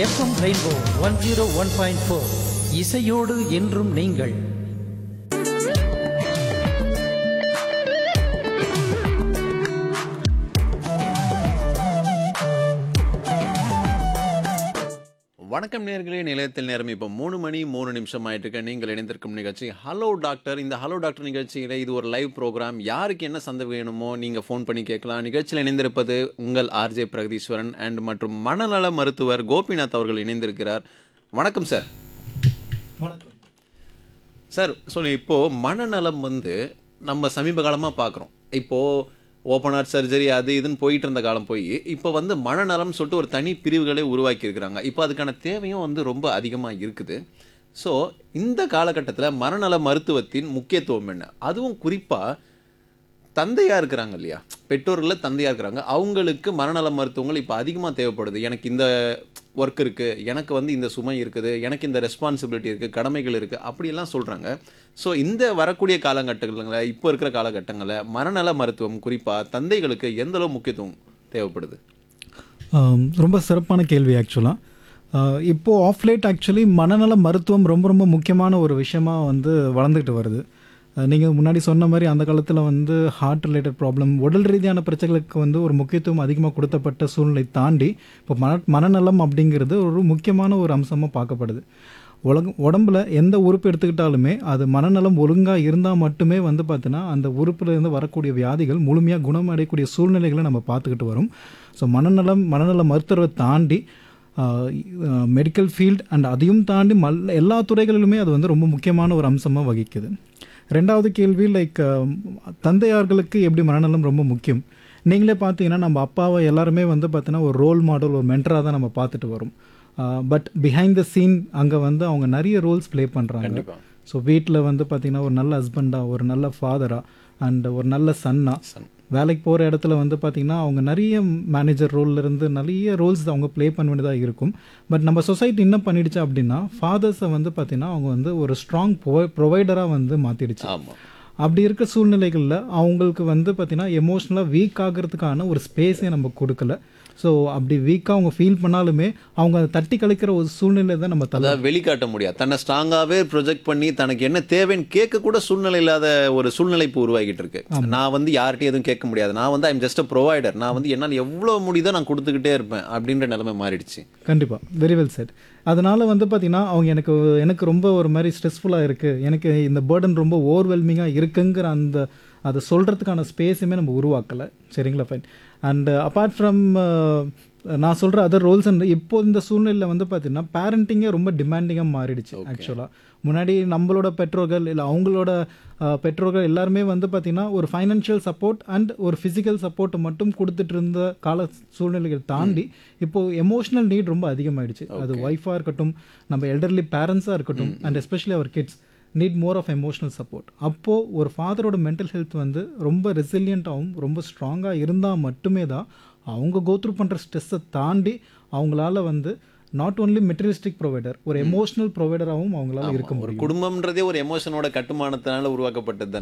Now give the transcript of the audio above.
FM rainbow one zero one point four இசையோடு என்றும் நீங்கள் வணக்கம் நேர்களே நிலையத்தில் நேரம் இப்போ மூணு மணி மூணு நிமிஷம் ஆயிட்டு இருக்கு நீங்கள் இணைந்திருக்கும் நிகழ்ச்சி ஹலோ டாக்டர் இந்த ஹலோ டாக்டர் நிகழ்ச்சியில் இது ஒரு லைவ் ப்ரோக்ராம் யாருக்கு என்ன சந்தேகம் வேணுமோ நீங்கள் ஃபோன் பண்ணி கேட்கலாம் நிகழ்ச்சியில் இணைந்திருப்பது உங்கள் ஆர்ஜே பிரகதீஸ்வரன் அண்ட் மற்றும் மனநல மருத்துவர் கோபிநாத் அவர்கள் இணைந்திருக்கிறார் வணக்கம் சார் சார் சொல்லி இப்போது மனநலம் வந்து நம்ம சமீப காலமாக பார்க்குறோம் இப்போது ஓப்பன் ஹார்ட் சர்ஜரி அது இதுன்னு போயிட்டு இருந்த காலம் போய் இப்போ வந்து மனநலம் சொல்லிட்டு ஒரு தனி பிரிவுகளே உருவாக்கி இருக்கிறாங்க இப்போ அதுக்கான தேவையும் வந்து ரொம்ப அதிகமாக இருக்குது ஸோ இந்த காலகட்டத்தில் மனநல மருத்துவத்தின் முக்கியத்துவம் என்ன அதுவும் குறிப்பாக தந்தையாக இருக்கிறாங்க இல்லையா பெற்றோர்களில் தந்தையாக இருக்கிறாங்க அவங்களுக்கு மனநல மருத்துவங்கள் இப்போ அதிகமாக தேவைப்படுது எனக்கு இந்த ஒர்க் இருக்குது எனக்கு வந்து இந்த சுமை இருக்குது எனக்கு இந்த ரெஸ்பான்சிபிலிட்டி இருக்குது கடமைகள் இருக்குது அப்படியெல்லாம் சொல்கிறாங்க ஸோ இந்த வரக்கூடிய காலகட்டங்களில் இப்போ இருக்கிற காலகட்டங்களில் மனநல மருத்துவம் குறிப்பாக தந்தைகளுக்கு எந்த அளவு முக்கியத்துவம் தேவைப்படுது ஆம், ரொம்ப சிறப்பான கேள்வி ஆக்சுவலாக இப்போது ஆஃப் லேட் ஆக்சுவலி மனநல மருத்துவம் ரொம்ப ரொம்ப முக்கியமான ஒரு விஷயமா வந்து வளர்ந்துக்கிட்டு வருது நீங்கள் முன்னாடி சொன்ன மாதிரி அந்த காலத்தில் வந்து ஹார்ட் ரிலேட்டட் ப்ராப்ளம் உடல் ரீதியான பிரச்சனைகளுக்கு வந்து ஒரு முக்கியத்துவம் அதிகமாக கொடுத்தப்பட்ட சூழ்நிலை தாண்டி இப்போ மன மனநலம் அப்படிங்கிறது ஒரு முக்கியமான ஒரு அம்சமாக பார்க்கப்படுது உலக உடம்புல எந்த உறுப்பு எடுத்துக்கிட்டாலுமே அது மனநலம் ஒழுங்காக இருந்தால் மட்டுமே வந்து பார்த்தீங்கன்னா அந்த உறுப்புல இருந்து வரக்கூடிய வியாதிகள் முழுமையாக குணமடையக்கூடிய சூழ்நிலைகளை நம்ம பார்த்துக்கிட்டு வரோம் ஸோ மனநலம் மனநல மருத்துவரை தாண்டி மெடிக்கல் ஃபீல்ட் அண்ட் அதையும் தாண்டி மல் எல்லா துறைகளிலுமே அது வந்து ரொம்ப முக்கியமான ஒரு அம்சமாக வகிக்குது ரெண்டாவது கேள்வி லைக் தந்தையார்களுக்கு எப்படி மனநலம் ரொம்ப முக்கியம் நீங்களே பார்த்தீங்கன்னா நம்ம அப்பாவை எல்லாருமே வந்து பார்த்தீங்கன்னா ஒரு ரோல் மாடல் ஒரு மென்டராக தான் நம்ம பார்த்துட்டு வரோம் பட் பிஹைண்ட் த சீன் அங்கே வந்து அவங்க நிறைய ரோல்ஸ் ப்ளே பண்ணுறாங்க கண்டிப்பாக ஸோ வீட்டில் வந்து பார்த்தீங்கன்னா ஒரு நல்ல ஹஸ்பண்டாக ஒரு நல்ல ஃபாதராக அண்ட் ஒரு நல்ல சன்னா Son. வேலைக்கு போகிற இடத்துல வந்து பார்த்திங்கன்னா அவங்க நிறைய மேனேஜர் இருந்து நிறைய ரோல்ஸ் அவங்க ப்ளே பண்ண வேண்டியதாக இருக்கும் பட் நம்ம சொசைட்டி என்ன பண்ணிடுச்சு அப்படின்னா ஃபாதர்ஸை வந்து பார்த்திங்கன்னா அவங்க வந்து ஒரு ஸ்ட்ராங் ப்ரொவைடராக வந்து மாற்றிடுச்சு ஆமாம் அப்படி இருக்க சூழ்நிலைகளில் அவங்களுக்கு வந்து பார்த்திங்கன்னா எமோஷ்னலாக வீக் ஆகிறதுக்கான ஒரு ஸ்பேஸே நம்ம கொடுக்கல ஸோ அப்படி வீக்காக அவங்க ஃபீல் பண்ணாலுமே அவங்க அதை தட்டி கழிக்கிற ஒரு சூழ்நிலை தான் நம்ம தலை அதாவது வெளிக்காட்ட முடியாது தன்னை ஸ்ட்ராங்காகவே ப்ரொஜெக்ட் பண்ணி தனக்கு என்ன தேவைன்னு கேட்க கூட சூழ்நிலை இல்லாத ஒரு சூழ்நிலை இப்போ உருவாகிட்டு இருக்கு நான் வந்து யார்கிட்டயும் எதுவும் கேட்க முடியாது நான் வந்து ஐம் ஜஸ்ட் அ ப்ரொவைடர் நான் வந்து என்னால் எவ்வளோ முடியுதோ நான் கொடுத்துக்கிட்டே இருப்பேன் அப்படின்ற நிலைமை மாறிடுச்சு கண்டிப்பாக வெரி வெல் செட் அதனால் வந்து பார்த்திங்கன்னா அவங்க எனக்கு எனக்கு ரொம்ப ஒரு மாதிரி ஸ்ட்ரெஸ்ஃபுல்லாக இருக்குது எனக்கு இந்த பேர்டன் ரொம்ப ஓவர்வெல்மிங்காக இருக்குங்கிற அந்த அதை சொல்கிறதுக்கான ஸ்பேஸுமே நம்ம உருவாக்கலை சரிங்களா ஃபைன் அண்ட் அப்பார்ட் ஃப்ரம் நான் சொல்கிற அதர் ரோல்ஸ் அண்ட் இப்போ இந்த சூழ்நிலையில் வந்து பார்த்திங்கன்னா பேரண்டிங்கே ரொம்ப டிமாண்டிங்காக மாறிடுச்சு ஆக்சுவலாக முன்னாடி நம்மளோட பெற்றோர்கள் இல்லை அவங்களோட அஹ், பெற்றோர்கள் எல்லாருமே வந்து பார்த்திங்கன்னா ஒரு ஃபைனான்ஷியல் சப்போர்ட் அண்ட் ஒரு ஃபிசிக்கல் சப்போர்ட் மட்டும் கொடுத்துட்டு இருந்த கால சூழ்நிலைகள் தாண்டி இப்போ எமோஷனல் நீட் ரொம்ப அதிகமாயிடுச்சு அது ஒய்ஃபாக இருக்கட்டும் நம்ம எல்டர்லி பேரண்ட்ஸாக இருக்கட்டும் and especially our kids need more of emotional support அப்போது ஒரு ஃபாதரோட மென்டல் ஹெல்த் வந்து ரொம்ப ரெசிலியண்ட்டாகவும் ரொம்ப ஸ்ட்ராங்காக இருந்தால் மட்டுமே தான் அவங்க கோத்ரூ பண்ணுற ஸ்ட்ரெஸ்ஸை தாண்டி அவங்களால வந்து நாட் ஓன்லி மெட்டீரியலிஸ்டிக் ப்ரொவைடர் ஒரு எமோஷனல் ப்ரொவைடராகவும் அவங்களால இருக்க ஒரு முடியும் குடும்பம்ன்றதே ஒரு எமோஷனோட கட்டுமானத்தினால உருவாக்கப்பட்டது